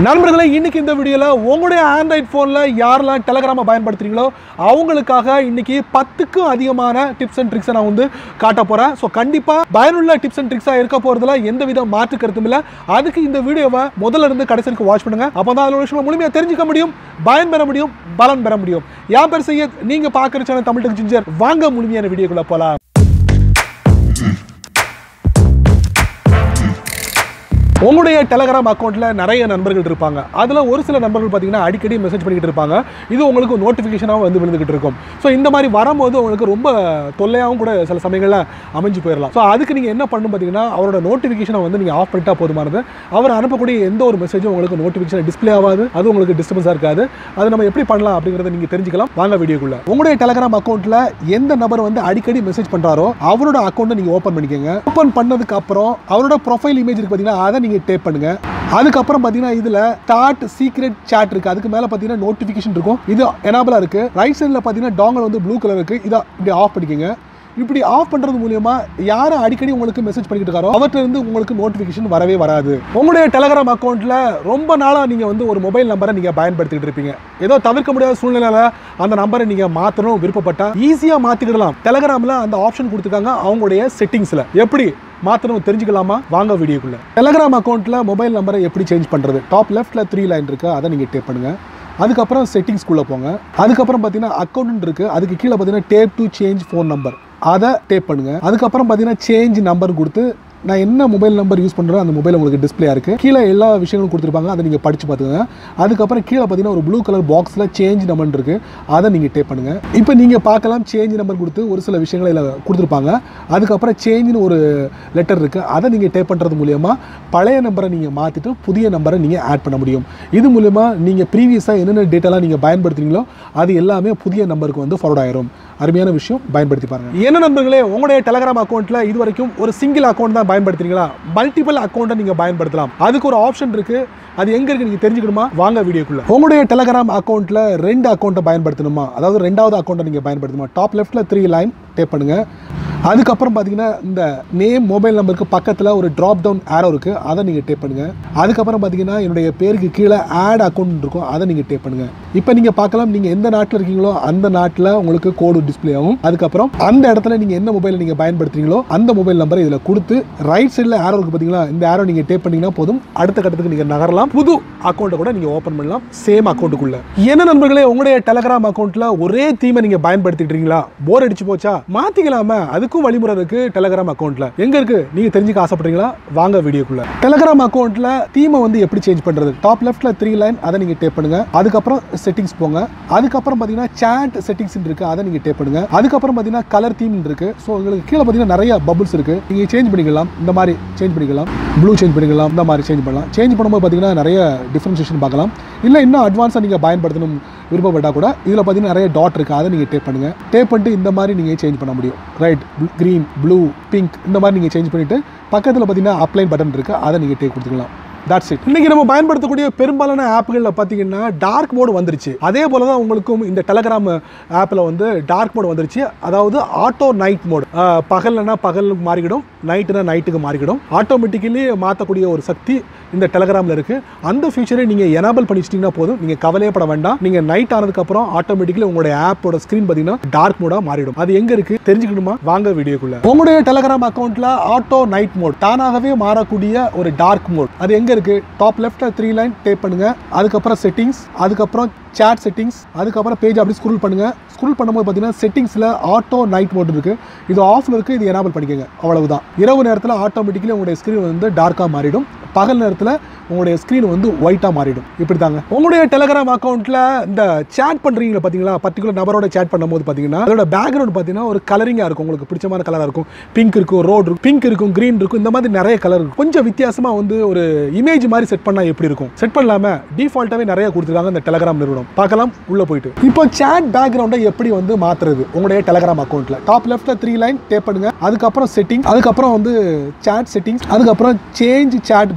நண்பர்களே இன்னைக்கு இந்த வீடியோல உங்களுடைய ஆண்ட்ராய்ட் போன்ல யாரெல்லாம் டெலகிராமை பயன்படுத்துறீங்களோ அவங்களுக்காக இன்னைக்கு பத்துக்கும் அதிகமான டிப்ஸ் அண்ட் ட்ரிக்ஸை நான் வந்து காட்ட போறேன் ஸோ கண்டிப்பா பயனுள்ள டிப்ஸ் அண்ட் ட்ரிக்ஸா இருக்க போறதுல எந்த வித மாற்று கருத்தும் இல்ல அதுக்கு இந்த வீடியோவை முதல்ல இருந்து கடைசி வரைக்கும் வாட்ச் பண்ணுங்க அப்பதான் அதில் விஷயம் முழுமையா தெரிஞ்சுக்க முடியும் பயன் பெற முடியும் பலன் பெற முடியும் என் பேர் செய்ய நீங்க பாக்குற சேனல் தமிழ் டெக் ஜிஞ்சர் வாங்க முழுமையான வீடியோக்குள்ள போலாம் உங்களுடைய டெலகிராம் அக்கௌண்ட்டில் நிறைய நண்பர்கள் இருப்பாங்க அதில் ஒரு சில நண்பர்கள் பார்த்தீங்கன்னா அடிக்கடி மெசேஜ் பண்ணிக்கிட்டு இருப்பாங்க இது உங்களுக்கு நோட்டிஃபிகேஷனாக வந்து விழுந்துக்கிட்டு இருக்கும் ஸோ இந்த மாதிரி வரும்போது உங்களுக்கு ரொம்ப தொல்லையாகவும் கூட சில சமயங்களில் அமைஞ்சு போயிடலாம் ஸோ அதுக்கு நீங்கள் என்ன பண்ணணும் பார்த்தீங்கன்னா அவரோட நோட்டிஃபிகேஷனை வந்து நீங்கள் ஆஃப் பண்ணிட்டா போதுமானது அவர் அனுப்பக்கூடிய எந்த ஒரு மெசேஜும் உங்களுக்கு நோட்டிஃபிகேஷன் டிஸ்ப்ளே ஆகாது அது உங்களுக்கு டிஸ்டர்பன்ஸாக இருக்காது அது நம்ம எப்படி பண்ணலாம் அப்படிங்கிறத நீங்கள் தெரிஞ்சுக்கலாம் வாங்க வீடியோக்குள்ள உங்களுடைய டெலகிராம் அக்கௌண்ட்டில் எந்த நபர் வந்து அடிக்கடி மெசேஜ் பண்ணுறாரோ அவரோட அக்கௌண்ட்டை நீங்கள் ஓப்பன் பண்ணிக்கோங்க ஓப்பன் பண்ணதுக்கு அப்புறம் அவரோட ப்ரொஃபைல் இமேஜ் இருக்கு பார்த்தீங்கன்னா அதை நீங்கள் டேப் பண்ணுங்க அதுக்கப்புறம் பார்த்தீங்கன்னா இதில் ஸ்டார்ட் சீக்ரெட் சாட் இருக்கு அதுக்கு மேலே பார்த்தீங்கன்னா நோட்டிஃபிகேஷன் இருக்கும் இது எனாபிளா இருக்கு ரைட் சைடில் பார்த்தீங்கன்னா டாங்கல் வந்து ப்ளூ கலர் இருக்கு இதை இப்படி ஆஃப் பண்ணிக்கோங்க இப்படி ஆஃப் பண்றது மூலியமா யார் அடிக்கடி உங்களுக்கு மெசேஜ் பண்ணிட்டு இருக்காரோ அவர்கிட்ட இருந்து உங்களுக்கு நோட்டிஃபிகேஷன் வரவே வராது உங்களுடைய டெலகிராம் அக்கௌண்ட்ல ரொம்ப நாளா நீங்க வந்து ஒரு மொபைல் நம்பரை நீங்க பயன்படுத்திட்டு இருப்பீங்க ஏதோ தவிர்க்க முடியாத சூழ்நிலையில அந்த நம்பரை நீங்க மாத்தணும் விருப்பப்பட்டா ஈஸியா மாத்திக்கிடலாம் டெலகிராம்ல அந்த ஆப்ஷன் கொடுத்துருக்காங்க அவங்களுடைய செட்டிங்ஸ்ல எப்படி மாத்தணும் தெரிஞ்சுக்கலாமா வாங்க வீடியோக்குள்ள டெலகிராம் அக்கௌண்ட்ல மொபைல் நம்பரை எப்படி சேஞ்ச் பண்றது டாப் லெஃப்ட்ல த்ரீ லைன் இருக்கு அதை நீங்க டேப் பண்ணுங்க அதுக்கப்புறம் செட்டிங்ஸ்குள்ளே போங்க அதுக்கப்புறம் பார்த்தீங்கன்னா அக்கௌண்ட் இருக்கு அதுக்கு கீழே பார்த்தீங்கன்னா tap to change phone number அதை டேப் பண்ணுங்க அதுக்கப்புறம் பார்த்தீங்கன்னா சேஞ்ச் நம்பர் கொடுத்து நான் என்ன மொபைல் நம்பர் யூஸ் பண்ணுறேன் அந்த மொபைல் உங்களுக்கு டிஸ்பிளே இருக்குது கீழே எல்லா விஷயங்களும் கொடுத்துருப்பாங்க அதை நீங்கள் படித்து பார்த்துக்கோங்க அதுக்கப்புறம் கீழே பார்த்தீங்கன்னா ஒரு ப்ளூ கலர் பாக்ஸில் சேஞ்ச் நம்பர் இருக்குது அதை நீங்கள் டேப் பண்ணுங்கள் இப்போ நீங்கள் பார்க்கலாம் சேஞ்ச் நம்பர் கொடுத்து ஒரு சில விஷயங்களை இதில் கொடுத்துருப்பாங்க அதுக்கப்புறம் சேஞ்சுன்னு ஒரு லெட்டர் இருக்குது அதை நீங்கள் டேப் பண்ணுறது மூலியமாக பழைய நம்பரை நீங்கள் மாற்றிட்டு புதிய நம்பரை நீங்கள் ஆட் பண்ண முடியும் இது மூலிமா நீங்கள் ப்ரீவியஸாக என்னென்ன டேட்டாலாம் நீங்கள் பயன்படுத்துறீங்களோ அது எல்லாமே புதிய நம்பருக்கு வந்து ஃபார்வர்ட் ஆயிரும் அருமையான விஷயம் பயன்படுத்தி பாருங்க என்ன நண்பர்களே உங்களுடைய டெலகிராம் அக்கௌண்ட்ல இது வரைக்கும் ஒரு சிங்கிள் அக்கௌண்ட் தான் பயன்படுத்துறீங்களா மல்டிபிள் அக்கௌண்ட்டை நீங்க பயன்படுத்தலாம் அதுக்கு ஒரு ஆப்ஷன் இருக்கு அது எங்க இருக்கு நீங்க தெரிஞ்சுக்கணுமா வாங்க வீடியோக்குள்ள உங்களுடைய டெலகிராம் அக்கௌண்ட்ல ரெண்டு அக்கௌண்ட்டை பயன்படுத்தணுமா அதாவது ரெண்டாவது அக்கௌண்ட்டை நீங்க பயன்படுத்தணுமா டாப் லெஃப்ட்ல த்ரீ லைன் டேப் பண்ணுங்க அதுக்கப்புறம் பார்த்தீங்கன்னா இந்த நேம் மொபைல் நம்பருக்கு பக்கத்தில் ஒரு ட்ராப் டவுன் ஆரோ இருக்குது அதை நீங்கள் டேப் பண்ணுங்கள் அதுக்கப்புறம் பார்த்தீங்கன்னா என்னுடைய பேருக்கு கீழே ஆட் அக்கௌண்ட் இருக்கும் அதை நீங்கள் டேப் பண்ணுங்கள் இப்போ நீங்கள் பார்க்கலாம் நீங்கள் எந்த நாட்டில் இருக்கீங்களோ அந்த நாட்டில் உங்களுக்கு கோடு டிஸ்ப்ளே ஆகும் அதுக்கப்புறம் அந்த இடத்துல நீங்கள் என்ன மொபைல் நீங்கள் பயன்படுத்துறீங்களோ அந்த மொபைல் நம்பரை இதில் கொடுத்து ரைட் சைடில் ஆரோ இருக்குது பார்த்தீங்களா இந்த ஆரோ நீங்கள் டேப் பண்ணீங்கன்னா போதும் அடுத்த கட்டத்துக்கு நீங்கள் நகரலாம் புது அக்கௌண்ட்டை கூட நீங்கள் ஓப்பன் பண்ணலாம் சேம் அக்கௌண்ட்டுக்குள்ள என்ன நண்பர்களே உங்களுடைய டெலகிராம் அக்கௌண்ட்டில் ஒரே தீமை நீங்கள் பயன்படுத்திட்டு இருக்கீங்களா போர் அடிச்சு போச்சா மாற்றிக்கலாமா அதுக்கும் வழிமுறை இருக்கு டெலகிராம் அக்கௌண்ட்ல எங்க இருக்கு நீங்க தெரிஞ்சுக்க ஆசைப்படுறீங்களா வாங்க வீடியோக்குள்ள டெலகிராம் அக்கௌண்ட்ல தீமை வந்து எப்படி சேஞ்ச் பண்றது டாப் லெஃப்ட்ல த்ரீ லைன் அதை நீங்க டேப் பண்ணுங்க அதுக்கப்புறம் செட்டிங்ஸ் போங்க அதுக்கப்புறம் பாத்தீங்கன்னா சாட் செட்டிங்ஸ் இருக்கு அதை நீங்க டேப் பண்ணுங்க அதுக்கப்புறம் பாத்தீங்கன்னா கலர் தீம் இருக்கு ஸோ உங்களுக்கு கீழே பாத்தீங்கன்னா நிறைய பபுள்ஸ் இருக்கு நீங்க சேஞ்ச் பண்ணிக்கலாம் இந்த மாதிரி சேஞ்ச் பண்ணிக்கலாம் ப்ளூ சேஞ்ச் பண்ணிக்கலாம் இந்த மாதிரி சேஞ்ச் பண்ணலாம் சேஞ்ச் பண்ணும்போது பாத்தீங்கன்னா நிறைய டிஃபரன்சியேஷன் பார்க்கலாம் இல்லை இன்னும் அட்வான்ஸாக நீங்கள் பயன்படுத்தணும் விருப்பப்பட்டால் கூட இதில் பார்த்தீங்கன்னா நிறைய டாட் இருக்குது அதை நீங்கள் டேப் பண்ணுங்கள் டேப் பண்ணிட்டு இந்த மாதிரி நீங்கள் சேஞ்ச் பண்ண முடியும் ரைட் க்ரீன் ப்ளூ பிங்க் இந்த மாதிரி நீங்கள் சேஞ்ச் பண்ணிவிட்டு பக்கத்தில் பார்த்தீங்கன்னா அப்ளைன் பட்டன் இருக்குது அதை நீங்கள் டேப் கொடுத்துக்கலாம் தட்ஸ் இட் இன்னைக்கு நம்ம பயன்படுத்தக்கூடிய பெரும்பாலான ஆப்புகளில் பார்த்தீங்கன்னா டார்க் மோடு வந்துருச்சு அதே போல தான் உங்களுக்கும் இந்த டெலகிராம் ஆப்பில் வந்து டார்க் மோடு வந்துருச்சு அதாவது ஆட்டோ நைட் மோடு பகல்னா பகலுக்கு மாறிக்கிடும் நைட்டுனா நைட்டுக்கு மாறிக்கிடும் ஆட்டோமேட்டிக்கலி மாற்றக்கூடிய ஒரு சக்தி இந்த டெலகிராமில் இருக்குது அந்த ஃபியூச்சரை நீங்கள் எனபிள் பண்ணி வச்சிட்டிங்கன்னா போதும் நீங்கள் கவலையப்பட வேண்டாம் நீங்கள் நைட் ஆனதுக்கப்புறம் ஆட்டோமேட்டிக்கலி உங்களுடைய ஆப்போட ஸ்க்ரீன் பார்த்தீங்கன்னா டார்க் மோடாக மாறிடும் அது எங்கே இருக்குது தெரிஞ்சுக்கணுமா வாங்க வீடியோக்குள்ள உங்களுடைய டெலகிராம் அக்கௌண்ட்டில் ஆட்டோ நைட் மோட் தானாகவே மாறக்கூடிய ஒரு டார்க் மோட் அது எங்கே இருக்கு டாப் லெஃப்ட்ல த்ரீ லைன் டேப் பண்ணுங்க அதுக்கப்புறம் செட்டிங்ஸ் அதுக்கப்புறம் சாட் செட்டிங்ஸ் அதுக்கப்புறம் பேஜ் அப்படி ஸ்க்ரூல் பண்ணுங்க ஸ்க்ரூல் பண்ணும்போது பார்த்தீங்கன்னா செட்டிங்ஸில் ஆட்டோ நைட் மோட் இருக்கு இது ஆஃப்ல இருக்கு இது எனபிள் பண்ணிக்கோங்க அவ்வளவுதான் இரவு நேரத்தில் ஆட்டோமேட்டிக்கலி உங்களுடைய ஸ்க்ரீன் வந்து டார்க்காக மாறிடும் பகல் நேரத்தில் உங்களுடைய ஸ்க்ரீன் வந்து ஒயிட்டாக மாறிடும் இப்படி தாங்க உங்களுடைய டெலகிராம் அக்கௌண்ட்டில் இந்த சேட் பண்ணுறீங்களா பார்த்தீங்களா பர்டிகுலர் நபரோட சேட் பண்ணும்போது பார்த்தீங்கன்னா அதோட பேக்ரவுண்ட் பார்த்தீங்கன்னா ஒரு கலரிங்காக இருக்கும் உங்களுக்கு பிடிச்சமான கலராக இருக்கும் பிங்க் இருக்கும் ரோட் இருக்கும் பிங்க் இருக்கும் க்ரீன் இருக்கும் இந்த மாதிரி நிறைய கலர் இருக்கும் கொஞ்சம் வித்தியாசமாக வந்து ஒரு இமேஜ் மாதிரி செட் பண்ணால் எப்படி இருக்கும் செட் பண்ணலாம டிஃபால்ட்டாகவே நிறைய கொடுத்துருக்காங்க இந்த டெலகிராம் நிறுவனம் பார்க்கலாம் உள்ள போயிட்டு இப்போ சேட் பேக்ரவுண்டை எப்படி வந்து மாத்துறது உங்களுடைய டெலகிராம் அக்கௌண்ட்ல டாப் லெஃப்ட்ல த்ரீ லைன் டேப் பண்ணுங்க அதுக்கப்புறம் செட்டிங் அதுக்கப்புறம் வந்து சேட் செட்டிங்ஸ் அதுக்கப்புறம் சேஞ்ச் சேட்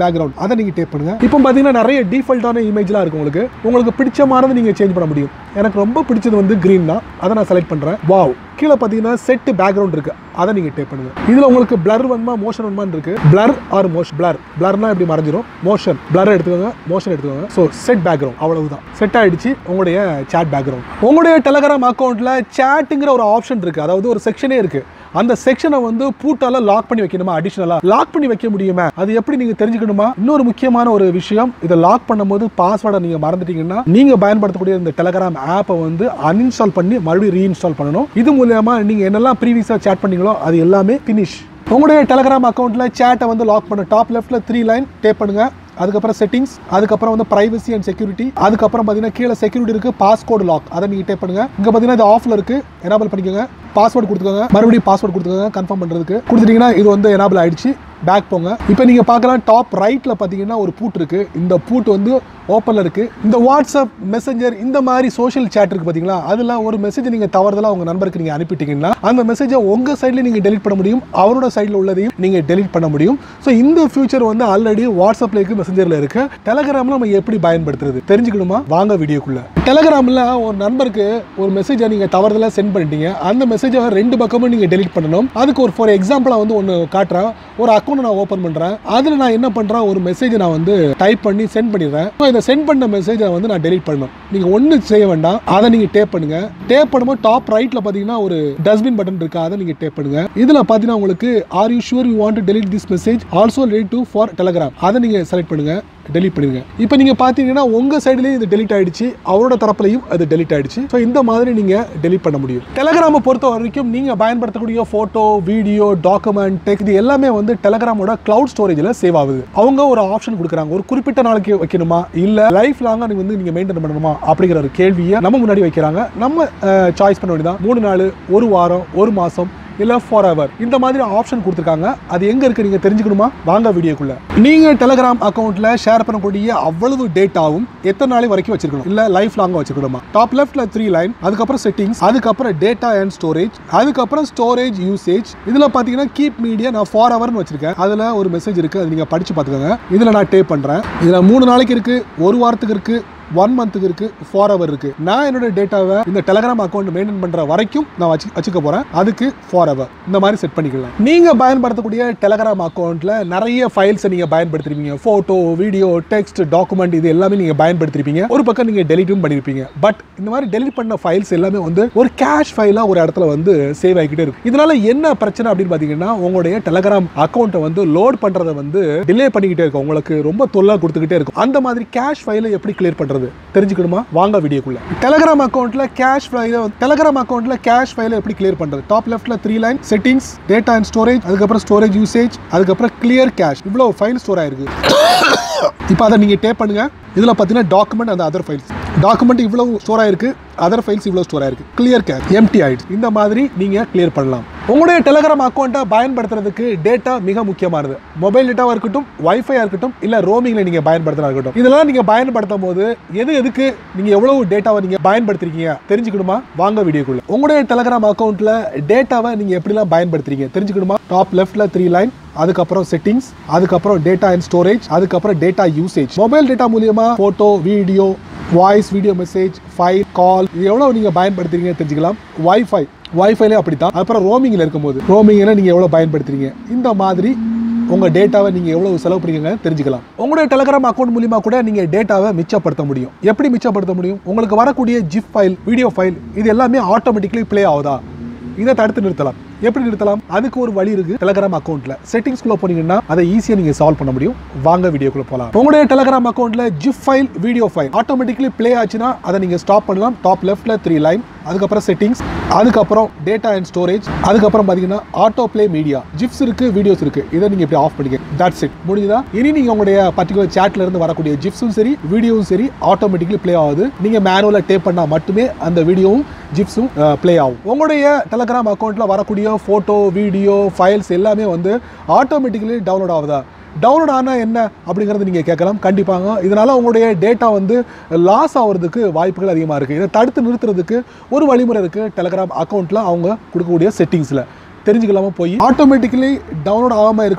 பேக்ரவுண்ட் அதை நீங்க டேப் பண்ணுங்க இப்போ பாத்தீங்கன்னா நிறைய டிஃபால்ட்டான இமேஜ்லாம் இருக்கு உங்களுக்கு உங்களுக்கு பிடிச்சமானது நீங்க சேஞ்ச் பண்ண முடியும் எனக்கு ரொம்ப பிடிச்சது வந்து கிரீன் தான் அதை நான் செலக்ட் பண்றேன் வாவ் கீழே பார்த்தீங்கன்னா செட் பேக்ரவுண்ட் இருக்கு அதை நீங்க டேப் பண்ணுங்க இதுல உங்களுக்கு பிளர் வேணுமா மோஷன் வேணுமான்னு இருக்கு பிளர் ஆர் மோஷன் பிளர் பிளர்னா எப்படி மறைஞ்சிரும் மோஷன் பிளர் எடுத்துக்கோங்க மோஷன் எடுத்துக்கோங்க ஸோ செட் பேக்ரவுண்ட் அவ்வளவுதான் செட் ஆயிடுச்சு உங்களுடைய சேட் பேக்ரவுண்ட் உங்களுடைய டெலகிராம் அக்கௌண்ட்ல சேட்டுங்கிற ஒரு ஆப்ஷன் இருக்கு அதாவது ஒரு செக்ஷனே இருக்கு அந்த செக்ஷனை வந்து பூட்டால லாக் பண்ணி வைக்கணுமா அடிஷனலா லாக் பண்ணி வைக்க முடியுமா அது எப்படி நீங்க தெரிஞ்சுக்கணுமா இன்னொரு முக்கியமான ஒரு விஷயம் இதை லாக் பண்ணும்போது பாஸ்வேர்டை நீங்க மறந்துட்டீங்கன்னா நீங்க பயன்படுத்தக்கூடிய இந்த டெலகிராம் ஆப்பை வந்து அன்இன்ஸ்டால் பண்ணி மறுபடியும் ரீஇன்ஸ்டால் பண்ணணும் இது மூலியமா நீங்க என்னெல்லாம் ப்ரீவியஸா சேட் பண்ணீங்களோ அது எல்லாமே ஃபினிஷ் உங்களுடைய டெலகிராம் அக்கௌண்ட்ல சேட்டை வந்து லாக் பண்ண டாப் லெஃப்ட்ல த்ரீ லைன் டேப் பண்ணுங்க அதுக்கப்புறம் செட்டிங்ஸ் அதுக்கப்புறம் வந்து பிரைவசி அண்ட் செக்யூரிட்டி அதுக்கப்புறம் பார்த்தீங்கன்னா கீழே செக்யூரிட்டி இருக்கு பாஸ்கோடு லாக் அதை நீங்க டேப் பண்ணுங்க இங்க பார்த்தீங்கன்னா இது ஆஃப்ல இருக்கு எனேபிள் பண்ணிக்கோங்க பாஸ்வேர்டு கொடுத்துக்கோங்க மறுபடியும் பாஸ்வேர்டு கொடுத்துக்கோங்க கன்ஃபார்ம் பண்றதுக்கு கொடுத்துட்டீங்கன்னா இது வந்து எனேபிள் ஆயிடுச்சு பேக் போங்க இப்போ நீங்க பார்க்கலாம் டாப் ரைட்ல பார்த்தீங்கன்னா ஒரு பூட் இருக்கு இந்த பூட் வந்து ஓப்பன்ல இருக்கு இந்த வாட்ஸ்அப் மெசஞ்சர் இந்த மாதிரி சோஷியல் சேட் இருக்கு பாத்தீங்களா அதுல ஒரு மெசேஜ் நீங்க தவறுதலா உங்க நண்பருக்கு நீங்க அனுப்பிட்டீங்கன்னா அந்த மெசேஜை உங்க சைட்ல நீங்க டெலிட் பண்ண முடியும் அவரோட சைட்ல உள்ளதையும் நீங்க டெலிட் பண்ண முடியும் ஸோ இந்த ஃபியூச்சர் வந்து ஆல்ரெடி வாட்ஸ்அப்ல இருக்கு மெசஞ்சர்ல இருக்கு டெலகிராம்ல நம்ம எப்படி பயன்படுத்துறது தெரிஞ்சுக்கணுமா வாங்க வீடியோக்குள்ள டெலகிராம்ல ஒரு நண்பருக்கு ஒரு மெசேஜை நீங்க தவறுதலா சென்ட் பண்ணிட்டீங்க அந்த மெசேஜை ரெண்டு பக்கமும் நீங்க டெலிட் பண்ணணும் அதுக்கு ஒரு ஃபார் எக்ஸாம்பிளா வந்து ஒன்று காட்டுறேன் ஒரு அக்கௌண்ட் நான் ஓப்பன் பண்றேன் அதுல நான் என்ன பண்றேன் ஒரு மெசேஜ் நான் வந்து டைப் பண்ணி சென்ட் பண்ணிடுறேன் So, இந்த சென்ட் பண்ண மெசேஜை வந்து நான் டெலிட் பண்ணணும் நீங்க ஒண்ணு செய்ய வேண்டாம் அதை நீங்க டேப் பண்ணுங்க டேப் பண்ணும்போது டாப் ரைட்ல பாத்தீங்கன்னா ஒரு டஸ்ட்பின் பட்டன் இருக்கு அதை நீங்க டேப் பண்ணுங்க இதுல பாத்தீங்கன்னா உங்களுக்கு are you sure you want to delete this message also ready to for Telegram அதை நீங்க செலக்ட் பண்ணுங்க டெலிட் பண்ணிருங்க இப்போ நீங்க பாத்தீங்கன்னா உங்க சைடுலயும் இது டெலிட் ஆயிடுச்சு அவரோட தரப்புலையும் அது டெலிட் ஆயிடுச்சு ஸோ இந்த மாதிரி நீங்க டெலிட் பண்ண முடியும் டெலகிராமை பொறுத்த வரைக்கும் நீங்க பயன்படுத்தக்கூடிய போட்டோ வீடியோ டாக்குமெண்ட் டெக் இது எல்லாமே வந்து டெலகிராமோட கிளவுட் ஸ்டோரேஜ்ல சேவ் ஆகுது அவங்க ஒரு ஆப்ஷன் கொடுக்குறாங்க ஒரு குறிப்பிட்ட நாளைக்கு வைக்கணுமா இல்ல லைஃப் லாங்கா நீங்க வந்து நீங்க மெயின்டைன் பண்ணணுமா அப்படிங்கிற ஒரு கேள்வியை நம்ம முன்னாடி வைக்கிறாங்க நம்ம சாய்ஸ் பண்ண வேண்டியதான் மூணு நாள் ஒரு வாரம் ஒரு மாசம் இல்ல ஃபார் எவர் இந்த மாதிரி ஆப்ஷன் கொடுத்துருக்காங்க அது எங்க இருக்கு நீங்க தெரிஞ்சுக்கணுமா வாங்க வீடியோக்குள்ள நீங்க டெலகிராம் அக்கௌண்ட்ல ஷேர் பண்ணக்கூடிய அவ்வளவு டேட்டாவும் எத்தனை நாள் வரைக்கும் வச்சிருக்கணும் இல்ல லைஃப் லாங்கா வச்சிருக்கணுமா டாப் லெஃப்ட்ல த்ரீ லைன் அதுக்கப்புறம் செட்டிங்ஸ் அதுக்கப்புறம் டேட்டா அண்ட் ஸ்டோரேஜ் அதுக்கப்புறம் ஸ்டோரேஜ் யூசேஜ் இதுல பாத்தீங்கன்னா கீப் மீடியா நான் ஃபார் ஹவர்னு வச்சிருக்கேன் அதுல ஒரு மெசேஜ் இருக்கு அது நீங்க படிச்சு பாத்துக்கோங்க இதுல நான் டேப் பண்றேன் இதுல மூணு நாளைக்கு இருக்கு ஒரு வாரத்துக்கு இருக்கு ஒன் மந்த்துக்கு இருக்கு ஃபார் ஹவர் இருக்கு நான் என்னோட டேட்டாவை இந்த டெலகிராம் அக்கௌண்ட் மெயின்டைன் பண்ற வரைக்கும் நான் வச்சு வச்சுக்க போறேன் அதுக்கு ஃபார் ஹவர் இந்த மாதிரி செட் பண்ணிக்கலாம் நீங்க பயன்படுத்தக்கூடிய டெலகிராம் அக்கௌண்ட்ல நிறைய ஃபைல்ஸை நீங்க பயன்படுத்திருப்பீங்க போட்டோ வீடியோ டெக்ஸ்ட் டாக்குமெண்ட் இது எல்லாமே நீங்க பயன்படுத்திருப்பீங்க ஒரு பக்கம் நீங்க டெலிட்டும் பண்ணிருப்பீங்க பட் இந்த மாதிரி டெலிட் பண்ண ஃபைல்ஸ் எல்லாமே வந்து ஒரு கேஷ் ஃபைலா ஒரு இடத்துல வந்து சேவ் ஆகிக்கிட்டே இருக்கு இதனால என்ன பிரச்சனை அப்படின்னு பாத்தீங்கன்னா உங்களுடைய டெலகிராம் அக்கௌண்ட்டை வந்து லோட் பண்றதை வந்து டிலே பண்ணிக்கிட்டே இருக்கும் உங்களுக்கு ரொம்ப தொல்லா கொடுத்துக்கிட்டே இருக்கும் அந்த மாதிரி கேஷ் ஃபைலை எப்படி கிளியர் பண்றது தெரிஞ்சுக்கணுமா வாங்க வீடியோக்குள்ள டெலகிராம் அக்கௌண்ட்ல கேஷ் ஃபைல டெலகிராம் அக்கௌண்ட்ல கேஷ் ஃபைலை எப்படி கிளியர் பண்றது டாப் லெஃப்ட்ல three line settings data and storage அதுக்கப்புறம் ஸ்டோரேஜ் யூசேஜ் அதுக்கப்புறம் கிளியர் கேஷ் இவ்வளவு ஃபைல் ஸ்டோர் ஆயிருக்கு இப்போ அதை நீங்க டேப் பண்ணுங்க இதுல பார்த்தீங்கன்னா டாக்குமெண்ட் அந்த அதர் ஃபைல்ஸ் டாக்குமெண்ட் இவ்வளவு ஸ்டோர் ஆயிருக்கு அதர் ஃபைல்ஸ் இவ்வளவு ஸ்டோர் ஆயிருக்கு கிளியர் கேஷ் எம்டி ஆயிடுச்சு இந்த மாதிரி நீங்க கிளியர் பண்ணலாம் உங்களுடைய டெலகிராம் அக்கௌண்ட்டை பயன்படுத்துறதுக்கு டேட்டா மிக முக்கியமானது மொபைல் டேட்டாவா இருக்கட்டும் வைஃபையா இருக்கட்டும் இல்ல ரோமிங்ல நீங்க பயன்படுத்தினா இருக்கட்டும் இதெல்லாம் நீங்க பயன்படுத்தும் போது எது எதுக்கு நீங்க எவ்வளவு டேட்டாவை நீங்க பயன்படுத்துறீங்க தெரிஞ்சுக்கணுமா வாங்க வீடியோக்குள்ள உங்களுடைய டெலகிராம் அக்கௌண்ட்ல டேட்டாவை நீங்க எப்படிலாம் பயன்படுத்துறீங்க தெரிஞ்சுக்கணுமா டாப் லெஃப்ட்ல த்ரீ லைன் அதுக்கப்புறம் செட்டிங்ஸ் அதுக்கப்புறம் டேட்டா அண்ட் ஸ்டோரேஜ் அதுக்கப்புறம் டேட்டா யூசேஜ் மொபைல் டேட்டா மூலியமா photo video voice video message file call இது எவ்வளவு நீங்க பயன்படுத்துறீங்க தெரிஞ்சுக்கலாம் வைஃபை வைஃபைலே அப்படித்தான் அப்புறம் ரோமிங்ல இருக்கும்போது ரோமிங்ல நீங்க எவ்வளவு பயன்படுத்துறீங்க இந்த மாதிரி உங்க டேட்டாவை நீங்க எவ்வளவு செலவு பண்ணீங்க தெரிஞ்சுக்கலாம் உங்களுடைய டெலகிராம் அக்கௌண்ட் மூலியமா கூட நீங்க டேட்டாவை மிச்சப்படுத்த முடியும் எப்படி மிச்சப்படுத்த முடியும் உங்களுக்கு வரக்கூடிய ஜிப் ஃபைல் வீடியோ ஃபைல் இது எல்லாமே ஆட்டோமேட்டிக்கலி ப்ளே ஆகுதா இதை தடுத்து நிறுத்தலாம் எப்படி நிறுத்தலாம் அதுக்கு ஒரு வழி இருக்கு டெலகிராம் அக்கௌண்ட்ல செட்டிங்ஸ்குள்ள போனீங்கன்னா அதை ஈஸியா நீங்க சால்வ் பண்ண முடியும் வாங்க வீடியோக்குள்ள போலாம் உங்களுடைய டெலகிராம் அக்கௌண்ட்ல GIF file video file automatically play ஆச்சுன்னா அதை நீங்க ஸ்டாப் பண்ணலாம் டாப் லெஃப்ட்ல த்ரீ லைன் அதுக்கப்புறம் செட்டிங்ஸ் அதுக்கப்புறம் டேட்டா அண்ட் ஸ்டோரேஜ் அதுக்கப்புறம் பாத்தீங்கன்னா ஆட்டோ ப்ளே மீடியா ஜிப்ஸ் இருக்கு வீடியோஸ் இருக்கு இதை நீங்க இப்படி ஆஃப் பண்ணிக்க தட்ஸ் இட் முடிஞ்சதா இனி நீங்க உங்களுடைய பர்டிகுலர் சேட்ல இருந்து வரக்கூடிய ஜிப்ஸும் சரி வீடியோவும் சரி ஆட்டோமேட்டிக்கலி ப்ளே ஆகுது நீங்க மேனுவலா டேப் பண்ணா மட்டுமே அந்த வீடியோவும் ஜிப்ஸும் ப்ளே ஆகும் உங்களுடைய டெலகிராம் அக்கௌண்ட்ல வரக்கூடிய ஃபோட்டோ வீடியோ ஃபைல்ஸ் எல்லாமே வந்து ஆட்டோமேட்டிக்கலி டவுன்லோட் ஆகுதா டவுன்லோட் ஆனால் என்ன அப்படிங்கிறது நீங்கள் கேட்கலாம் கண்டிப்பாக இதனால் உங்களுடைய டேட்டா வந்து லாஸ் ஆகிறதுக்கு வாய்ப்புகள் அதிகமாக இருக்குது இதை தடுத்து நிறுத்துறதுக்கு ஒரு வழிமுறை இருக்குது டெலகிராம் அக்கௌண்ட்டில் அவங்க கொடுக்கக்கூடிய செட்டிங்ஸில் தெரிஞ்சுக்கலாமா போய் ஆட்டோமேட்டிக்கலி டவுன்லோட் ஆகாமல் இருக்கணும்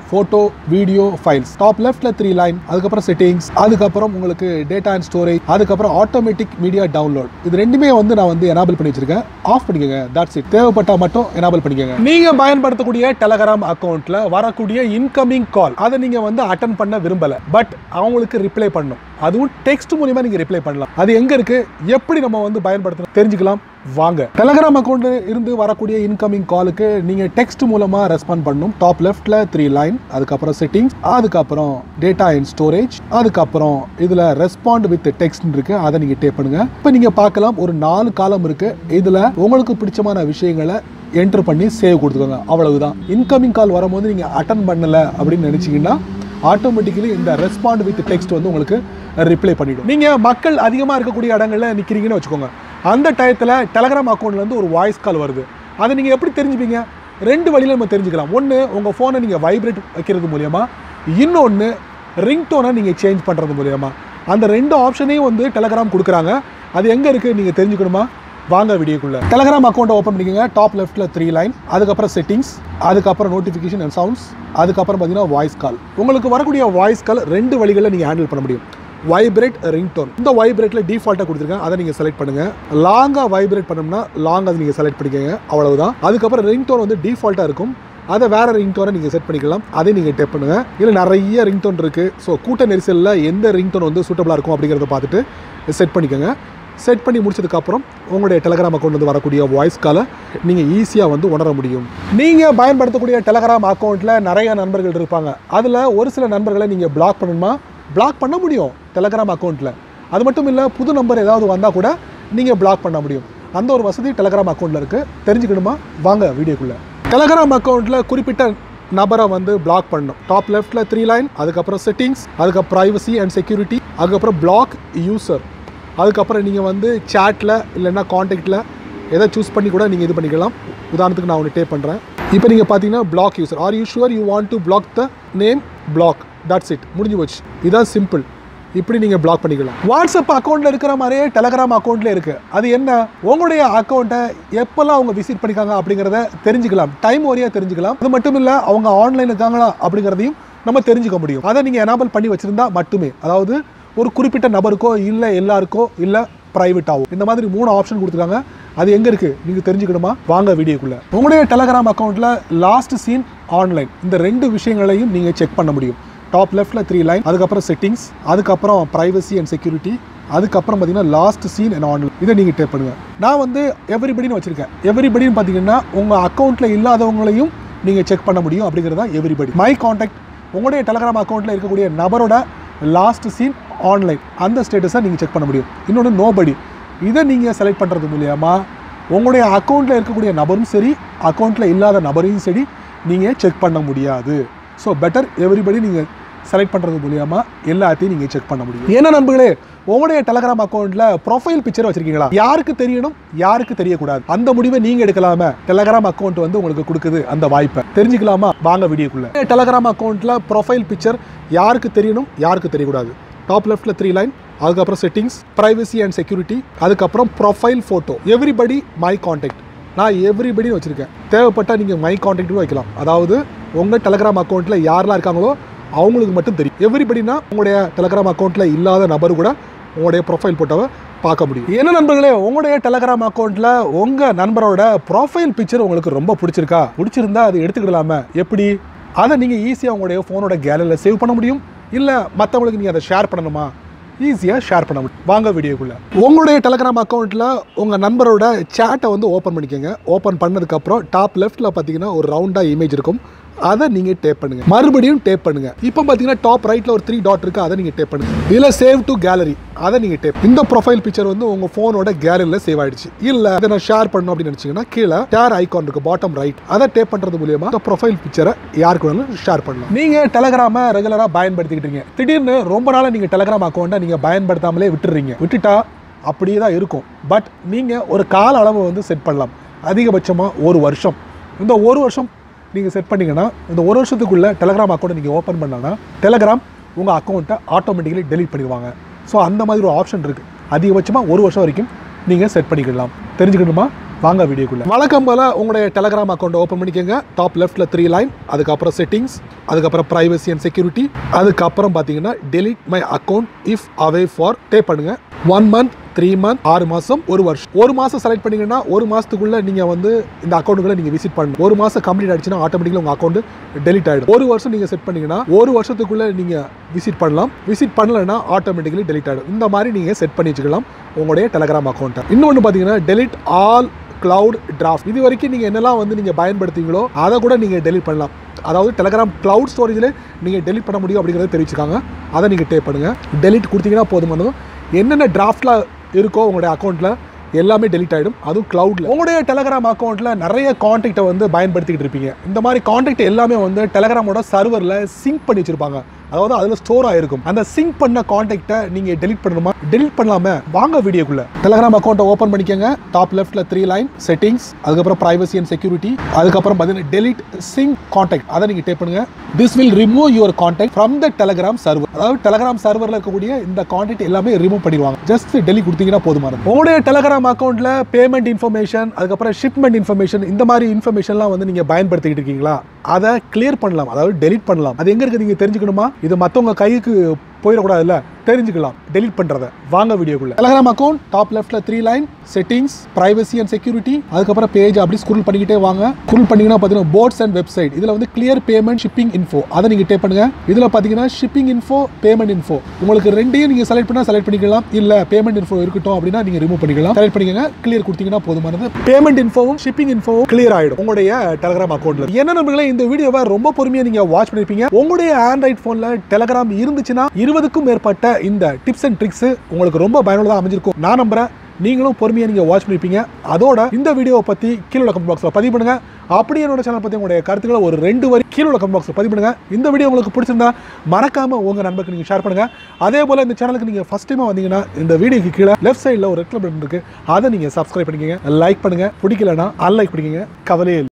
ஃபோட்டோ வீடியோ ஃபைல்ஸ் டாப் லெஃப்ட்ல த்ரீ லைன் அதுக்கப்புறம் செட்டிங்ஸ் அதுக்கப்புறம் உங்களுக்கு டேட்டா அண்ட் ஸ்டோரேஜ் அதுக்கப்புறம் ஆட்டோமேட்டிக் மீடியா டவுன்லோட் இது ரெண்டுமே வந்து நான் வந்து எனேபிள் பண்ணி வச்சிருக்கேன் ஆஃப் பண்ணிக்கோங்க தட்ஸ் இட் தேவைப்பட்டா மட்டும் எனேபிள் பண்ணிக்கோங்க நீங்க பயன்படுத்தக்கூடிய டெலகிராம் அக்கௌண்ட்ல வரக்கூடிய இன்கமிங் கால் அதை நீங்க வந்து அட்டன் பண்ண விரும்பல பட் அவங்களுக்கு ரிப்ளை பண்ணணும் அதுவும் டெக்ஸ்ட் மூலியமா நீங்க ரிப்ளை பண்ணலாம் அது எங்க இருக்கு எப்படி நம்ம வந்து பயன்படுத்தணும் தெரிஞ்சுக்கலாம் வாங்க டெலகிராம் அக்கௌண்ட் இருந்து வரக்கூடிய இன்கமிங் காலுக்கு நீங்க டெக்ஸ்ட் மூலமா ரெஸ்பாண்ட் பண்ணணும் டாப் லெஃப்ட்ல த்ரீ லைன் அதுக்கப்புறம் செட்டிங்ஸ் அதுக்கப்புறம் டேட்டா இன் ஸ்டோரேஜ் அதுக்கப்புறம் இதுல ரெஸ்பாண்ட் வித் டெக்ஸ்ட் இருக்கு அதை நீங்க டேப் பண்ணுங்க இப்போ நீங்க பார்க்கலாம் ஒரு நாலு காலம் இருக்கு இதுல உங்களுக்கு பிடிச்சமான விஷயங்களை என்டர் பண்ணி சேவ் கொடுத்துக்கோங்க அவ்வளவுதான் இன்கமிங் கால் வரும்போது நீங்க அட்டன் பண்ணல அப்படின்னு நினைச்சீங்கன்னா ஆட்டோமேட்டிக்கலி இந்த ரெஸ்பாண்ட் வித் டெக்ஸ்ட் வந்து உங்களுக்கு ரிப்ளை பண்ணிடும் நீங்க மக்கள் அதிகமாக இருக்கக்கூடிய இடங்கள்ல நிற்கிறீங்கன்னு வச்சுக்கோங்க அந்த டயத்தில் டெலகிராம் அக்கௌண்ட்லேருந்து ஒரு வாய்ஸ் கால் வருது அதை நீங்கள் எப்படி தெரிஞ்சுப்பீங்க ரெண்டு வழியில் நம்ம தெரிஞ்சுக்கலாம் ஒன்று உங்கள் ஃபோனை நீங்கள் வைப்ரேட் வைக்கிறது மூலயமா இன்னொன்று ரிங்டோனை நீங்கள் சேஞ்ச் பண்ணுறது மூலயமா அந்த ரெண்டு ஆப்ஷனையும் வந்து டெலகிராம் கொடுக்குறாங்க அது எங்கே இருக்குது நீங்கள் தெரிஞ்சுக்கணுமா வாங்க வீடியோக்குள்ள டெலகிராம் அக்கௌண்ட் ஓப்பன் பண்ணிக்கோங்க டாப் லெஃப்ட்ல த்ரீ லைன் அதுக்கப்புறம் செட்டிங்ஸ் அதுக்கப்புறம் நோட்டிஃபிகேஷன் அண்ட் சவுண்ட்ஸ் அதுக்கப்புறம் பார்த்தீங்கன்னா வாய்ஸ் கால் உங்களுக்கு வரக்கூடிய வாய்ஸ் கால் ரெண்டு வழிகளில் நீங்கள் ஹேண்டில் பண்ண முடியும் வைப்ரேட் ரிங்டோன் இந்த வைப்ரேட்டில் டிஃபால்ட்டாக கொடுத்துருக்கேன் அதை நீங்கள் செலக்ட் பண்ணுங்க லாங்காக வைப்ரேட் பண்ணோம்னா லாங் அதை நீங்கள் செலக்ட் பண்ணிக்கோங்க அவ்வளவுதான் அதுக்கப்புறம் ரிங்டோன் வந்து டிஃபால்ட்டாக இருக்கும் அதை வேற ரிங்டோனை நீங்கள் செட் பண்ணிக்கலாம் அதை நீங்கள் டேப் பண்ணுங்க இதில் நிறைய ரிங்டோன் இருக்குது ஸோ கூட்ட நெரிசலில் எந்த ரிங்டோன் வந்து சூட்டபிளாக இருக்கும் அப்படிங்கிறத பார்த்துட்டு செட் பண்ணிக்கோங்க செட் பண்ணி முடிச்சதுக்கப்புறம் உங்களுடைய டெலகிராம் அக்கௌண்ட் வந்து வரக்கூடிய வாய்ஸ் காலை நீங்கள் ஈஸியாக வந்து உணர முடியும் நீங்கள் பயன்படுத்தக்கூடிய டெலகிராம் அக்கௌண்ட்டில் நிறைய நண்பர்கள் இருப்பாங்க அதில் ஒரு சில நண்பர்களை நீங்கள் பிளாக் பண்ணணுமா பிளாக் பண்ண முடியும் டெலகிராம் அக்கௌண்ட்டில் அது மட்டும் இல்லை புது நம்பர் ஏதாவது வந்தால் கூட நீங்கள் பிளாக் பண்ண முடியும் அந்த ஒரு வசதி டெலகிராம் அக்கௌண்ட்டில் இருக்குது தெரிஞ்சுக்கணுமா வாங்க வீடியோக்குள்ளே டெலகிராம் அக்கௌண்ட்டில் குறிப்பிட்ட நபரை வந்து பிளாக் பண்ணணும் டாப் லெஃப்ட்டில் த்ரீ லைன் அதுக்கப்புறம் செட்டிங்ஸ் அதுக்கப்புறம் ப்ரைவசி அண்ட் செக்யூரிட்டி அதுக்கப்புறம் பிளாக் யூசர் அதுக்கப்புறம் நீங்கள் வந்து சேட்டில் இல்லைன்னா காண்டாக்டில் எதை சூஸ் பண்ணி கூட நீங்கள் இது பண்ணிக்கலாம் உதாரணத்துக்கு நான் ஒன்று டேப் பண்ணுறேன் இப்போ நீங்கள் பார்த்தீங்கன்னா block user are you sure you want to block the name block that's it முடிஞ்சு போச்சு இதான் சிம்பிள் இப்படி நீங்கள் பிளாக் பண்ணிக்கலாம் வாட்ஸ்அப் அக்கௌண்ட்டில் இருக்கிற மாதிரியே டெலகிராம் அக்கௌண்ட்டில் இருக்குது அது என்ன உங்களுடைய அக்கௌண்ட்டை எப்போல்லாம் அவங்க விசிட் பண்ணிக்காங்க அப்படிங்கிறத தெரிஞ்சுக்கலாம் டைம் ஓரியாக தெரிஞ்சுக்கலாம் அது மட்டும் இல்லை அவங்க ஆன்லைன் இருக்காங்களா அப்படிங்கிறதையும் நம்ம தெரிஞ்சுக்க முடியும் அதை நீங்கள் எனேபிள் பண்ணி வச்சுருந்தா மட்டுமே அதாவது ஒரு குறிப்பிட்ட நபருக்கோ இல்லை எல்லாருக்கோ இல்லை ப்ரைவேட்டாவோ இந்த மாதிரி மூணு ஆப்ஷன் கொடுத்துருக்காங்க அது எங்கே இருக்குது நீங்கள் தெரிஞ்சுக்கணுமா வாங்க வீடியோக்குள்ளே உங்களுடைய டெலகிராம் அக்கௌண்ட்டில் லாஸ்ட் சீன் ஆன்லைன் இந்த ரெண்டு விஷயங்களையும் நீங்கள் செக் பண்ண முடியும் டாப் லெஃப்ட்டில் த்ரீ லைன் அதுக்கப்புறம் செட்டிங்ஸ் அதுக்கப்புறம் ப்ரைவசி அண்ட் செக்யூரிட்டி அதுக்கப்புறம் பார்த்தீங்கன்னா லாஸ்ட் சீன் அண்ட் ஆன்லைன் இதை நீங்கள் டேப் பண்ணுங்கள் நான் வந்து எவ்ரிபடின்னு வச்சுருக்கேன் எவ்ரிபடின்னு பார்த்தீங்கன்னா உங்கள் அக்கௌண்ட்டில் இல்லாதவங்களையும் நீங்கள் செக் பண்ண முடியும் அப்படிங்கிறது தான் எவ்ரிபடி மை காண்டாக்ட் உங்களுடைய டெலகிராம் அக்கௌண்ட்டில் இருக்கக்கூடிய நபரோட லாஸ்ட் சீன் ஆன்லைன் அந்த ஸ்டேட்டஸை நீங்கள் செக் பண்ண முடியும் இன்னொன்று நோபடி இதை நீங்கள் செலக்ட் பண்ணுறது மூலியமா உங்களுடைய அக்கௌண்ட்டில் இருக்கக்கூடிய நபரும் சரி அக்கௌண்ட்டில் இல்லாத நபரையும் சரி நீங்கள் செக் பண்ண முடியாது ஸோ பெட்டர் எவ்ரிபடி நீங்கள் செலக்ட் பண்ணுறது மூலியமா எல்லாத்தையும் நீங்கள் செக் பண்ண முடியும் என்ன நண்பர்களே உங்களுடைய டெலகிராம் அக்கௌண்ட்டில் ப்ரொஃபைல் பிக்சர் வச்சிருக்கீங்களா யாருக்கு தெரியணும் யாருக்கு தெரியக்கூடாது அந்த முடிவை நீங்கள் எடுக்கலாமா டெலகிராம் அக்கௌண்ட் வந்து உங்களுக்கு கொடுக்குது அந்த வாய்ப்பை தெரிஞ்சுக்கலாமா வாங்க வீடியோக்குள்ள டெலகிராம் அக்கௌண்ட்டில் ப்ரொஃபைல் பிக்சர் யாருக்கு தெரியணும் யாருக்கு தெரியக்கூடாது டாப் லெஃப்ட்டில் த்ரீ லைன் அதுக்கப்புறம் செட்டிங்ஸ் ப்ரைவசி அண்ட் செக்யூரிட்டி அதுக்கப்புறம் profile photo everybody my contact நான் எவ்ரிபடின்னு வச்சுருக்கேன் தேவைப்பட்டால் நீங்கள் மை காண்டாக்டும் வைக்கலாம் அதாவது உங்கள் டெலகிராம் அக்கௌண்ட்டில் யாரெல்லாம் இருக்காங்களோ அவங்களுக்கு மட்டும் தெரியும் எவ்ரிபடினா உங்களுடைய டெலகிராம் அக்கௌண்ட்டில் இல்லாத நபர் கூட உங்களுடைய ப்ரொஃபைல் ஃபோட்டோவை பார்க்க முடியும் என்ன நண்பர்களே உங்களுடைய டெலகிராம் அக்கௌண்ட்டில் உங்கள் நண்பரோட ப்ரொஃபைல் பிக்சர் உங்களுக்கு ரொம்ப பிடிச்சிருக்கா பிடிச்சிருந்தா அது எடுத்துக்கிடலாமா எப்படி அதை நீங்கள் ஈஸியாக உங்களுடைய ஃபோனோட கேலரியில் சேவ் பண்ண முடியும் இல்லை மற்றவங்களுக்கு நீங்கள் அதை ஷேர் பண்ணணுமா ஈஸியாக ஷேர் பண்ண முடியும் வாங்க வீடியோக்குள்ளே உங்களுடைய டெலகிராம் அக்கௌண்ட்டில் உங்கள் நண்பரோட சேட்டை வந்து ஓப்பன் பண்ணிக்கோங்க ஓப்பன் பண்ணதுக்கப்புறம் டாப் லெஃப்ட்டில் பார்த்தீங்கன்னா ஒரு ரவுண்டாக இமேஜ் இருக்கும் அதை நீங்கள் டேப் பண்ணுங்க மறுபடியும் டேப் பண்ணுங்க இப்போ பார்த்தீங்கன்னா டாப் ரைட்டில் ஒரு த்ரீ டாட் இருக்கு அதை நீங்கள் டேப் பண்ணுங்க இதில் சேவ் டு கேலரி அதை நீங்கள் டேப் இந்த ப்ரொஃபைல் பிக்சர் வந்து உங்கள் ஃபோனோட கேலரியில் சேவ் ஆயிடுச்சு இல்லை அதை நான் ஷேர் பண்ணணும் அப்படின்னு நினச்சிங்கன்னா கீழே ஷேர் ஐகான் இருக்கு பாட்டம் ரைட் அதை டேப் பண்ணுறது மூலியமா இந்த ப்ரொஃபைல் பிக்சரை யாருக்கு வேணாலும் ஷேர் பண்ணலாம் நீங்கள் டெலகிராமை ரெகுலராக பயன்படுத்திக்கிட்டு இருக்கீங்க திடீர்னு ரொம்ப நாளாக நீங்கள் டெலகிராம் அக்கௌண்ட்டை நீங்கள் பயன்படுத்தாமலே விட்டுறீங்க விட்டுட்டா அப்படியே தான் இருக்கும் பட் நீங்கள் ஒரு கால அளவு வந்து செட் பண்ணலாம் அதிகபட்சமாக ஒரு வருஷம் இந்த ஒரு வருஷம் நீங்கள் செட் பண்ணிங்கன்னா இந்த ஒரு வருஷத்துக்குள்ளே டெலகிராம் அக்கௌண்ட்டை நீங்கள் ஓப்பன் பண்ணனா டெலகிராம் உங்கள் அக்கௌண்ட்டை ஆட்டோமேட்டிக்கலி டெலீட் பண்ணிடுவாங்க ஸோ அந்த மாதிரி ஒரு ஆப்ஷன் இருக்குது அதிகபட்சமாக ஒரு வருஷம் வரைக்கும் நீங்கள் செட் பண்ணிக்கலாம் தெரிஞ்சுக்கணுமா வாங்க வீடியோக்குள்ள வழக்கம் போல உங்களுடைய டெலகிராம் அக்கௌண்ட் ஓப்பன் பண்ணிக்கோங்க டாப் லெஃப்ட்ல த்ரீ லைன் அதுக்கப்புறம் செட்டிங்ஸ் அதுக்கப்புறம் பிரைவசி அண்ட் செக்யூரிட்டி அதுக்கப்புறம் பார்த்தீங்கன்னா delete my account if away for day பண்ணுங்க ஒன் மந்த் த்ரீ மந்த் ஆறு மாதம் ஒரு வருஷம் ஒரு மாதம் செலக்ட் பண்ணீங்கன்னா ஒரு மாதத்துக்குள்ள நீங்கள் வந்து இந்த அக்கௌண்ட்டுகளை நீங்கள் விசிட் பண்ணணும் ஒரு மாதம் கம்ப்ளீட் ஆயிடுச்சுன்னா ஆட்டோமேட்டிக்கலி உங்கள் அக்கௌண்ட் டெலிட் ஆகிடும் ஒரு வருஷம் நீங்கள் செட் பண்ணீங்கன்னா ஒரு வருஷத்துக்குள்ள நீங்கள் விசிட் பண்ணலாம் விசிட் பண்ணலைன்னா ஆட்டோமேட்டிக்கலி டெலிட் ஆகிடும் இந்த மாதிரி நீங்கள் செட் பண்ணி வச்சுக்கலாம் உங்களுடைய டெலகிராம் அக்கௌண்ட்டை இன்னொன்று பார்த்தீங்கன்னா delete ஆல் cloud டிராஃப்ட் இது வரைக்கும் நீங்கள் என்னெல்லாம் வந்து நீங்கள் பயன்படுத்துவீங்களோ அதை கூட நீங்கள் delete பண்ணலாம் அதாவது டெலகிராம் cloud ஸ்டோரேஜில் நீங்கள் delete பண்ண முடியும் அப்படிங்கிறத தெரிவிச்சிருக்காங்க அதை நீங்கள் டே பண்ணுங்கள் delete கொடுத்தீங்கன்னா போதுமானதும் என்னென்ன டிராஃப்டில் இருக்கோ உங்களுடைய அக்கௌண்ட்டில் எல்லாமே delete ஆகிடும் அதுவும் க்ளவுடில் உங்களுடைய டெலகிராம் அக்கௌண்ட்டில் நிறைய காண்டாக்டை வந்து பயன்படுத்திக்கிட்டு இருப்பீங்க இந்த மாதிரி காண்டாக்ட் எல்லாமே வந்து டெலகிராமோட சர்வரில் சிங்க் பண்ணி வச்சிருப்பாங்க அதாவது அதில் ஸ்டோர் ஆயிருக்கும் அந்த சிங்க் பண்ண காண்டாக்டை நீங்கள் delete பண்ணணுமா delete பண்ணலாம வாங்க வீடியோக்குள்ள டெலகிராம் அக்கௌண்ட்டை ஓப்பன் பண்ணிக்கோங்க டாப் லெஃப்ட்ல த்ரீ லைன் செட்டிங்ஸ் அதுக்கப்புறம் பிரைவசி அண்ட் செக்யூரிட்டி அதுக்கப்புறம் பார்த்தீங்கன்னா delete சிங்க் காண்டாக்ட் அதை நீங்கள் டேப் பண்ணுங்க this will remove your contact from the Telegram server அதாவது டெலகிராம் சர்வரில் இருக்கக்கூடிய இந்த காண்டாக்ட் எல்லாமே ரிமூவ் பண்ணிடுவாங்க ஜஸ்ட் delete கொடுத்தீங்கன்னா போதுமானது உங்களுடைய டெலகிராம் அக்கௌண்ட்டில் பேமெண்ட் இன்ஃபர்மேஷன் அதுக்கப்புறம் ஷிப்மெண்ட் இன்ஃபர்மேஷன் இந்த மாதிரி இன்ஃபர்மேஷன்லாம் வந்து நீங்கள் பயன்படுத்திக்கிட்டு இருக்கீங்களா அதை கிளியர் பண்ணலாம் அதாவது delete பண்ணலாம் அது எங்க இருக்கு நீங்க தெரிஞ்சுக்கணுமா இது மத்தவங்க கைக்கு போயிடக்கூடாதுல்ல தெரிஞ்சுக்கலாம் delete பண்றத வாங்க வீடியோக்குள்ள டெலகிராம் அக்கௌண்ட் டாப் லெஃப்ட்ல three line settings privacy and security அதுக்கப்புறம் பேஜ் அப்படி ஸ்க்ரூல் பண்ணிக்கிட்டே வாங்க ஸ்க்ரூல் பண்ணீங்கன்னா பார்த்தீங்கன்னா போர்ட்ஸ் அண்ட் வெப்சைட் இதுல வந்து கிளியர் பேமெண்ட் ஷிப்பிங் இன்ஃபோ அதை நீங்க டேப் பண்ணுங்க இதுல பார்த்தீங்கன்னா ஷிப்பிங் இன்ஃபோ பேமெண்ட் இன்ஃபோ உங்களுக்கு ரெண்டையும் நீங்க செலக்ட் பண்ணா செலக்ட் பண்ணிக்கலாம் இல்ல பேமெண்ட் இன்ஃபோ இருக்கட்டும் அப்படின்னா நீங்க ரிமூவ் பண்ணிக்கலாம் செலக்ட் பண்ணிக்கங்க கிளியர் கொடுத்தீங்கன்னா போதுமானது பேமெண்ட் இன்ஃபோவும் ஷிப்பிங் இன்ஃபோவும் கிளியர் ஆயிடும் உங்களுடைய டெலகிராம் அக்கௌண்ட்ல என்ன நண்பர்களே இந்த வீடியோவை ரொம்ப பொறுமையா நீங்க வாட்ச் பண்ணிருப்பீங்க உங்களுடைய ஆண்ட்ராய்ட் போன்ல டெலகிராம் இருந்துச்சுன்னா இருபதுக்கும் மேற்பட்ட இந்த டிப்ஸ் அண்ட் ட்ரிக்ஸ் உங்களுக்கு ரொம்ப பயனுள்ளதாக அமைஞ்சிருக்கும் நான் நம்புறேன் நீங்களும் பொறுமையாக நீங்கள் வாட்ச் பண்ணிருப்பீங்க அதோட இந்த வீடியோவை பற்றி கீழே கமெண்ட் பாக்ஸில் பதிவு பண்ணுங்க அப்படி என்னோட சேனல் பற்றி உங்களுடைய கருத்துக்களை ஒரு ரெண்டு வரி கீழே கமெண்ட் பாக்ஸில் பதிவு பண்ணுங்க இந்த வீடியோ உங்களுக்கு பிடிச்சிருந்தா மறக்காம உங்க நண்பருக்கு நீங்கள் ஷேர் பண்ணுங்க அதே போல இந்த சேனலுக்கு நீங்கள் ஃபர்ஸ்ட் டைமாக வந்தீங்கன்னா இந்த வீடியோக்கு கீழே லெஃப்ட் சைடில் ஒரு ரெட் பட்டன் இருக்கு அதை நீங்கள் சப்ஸ்கிரைப் பண்ணிக்கங்க லைக் பண்ணுங்க பிடிக்கலனா அன்லைக் பண்ணிக்கங்க கவலையே இல்லை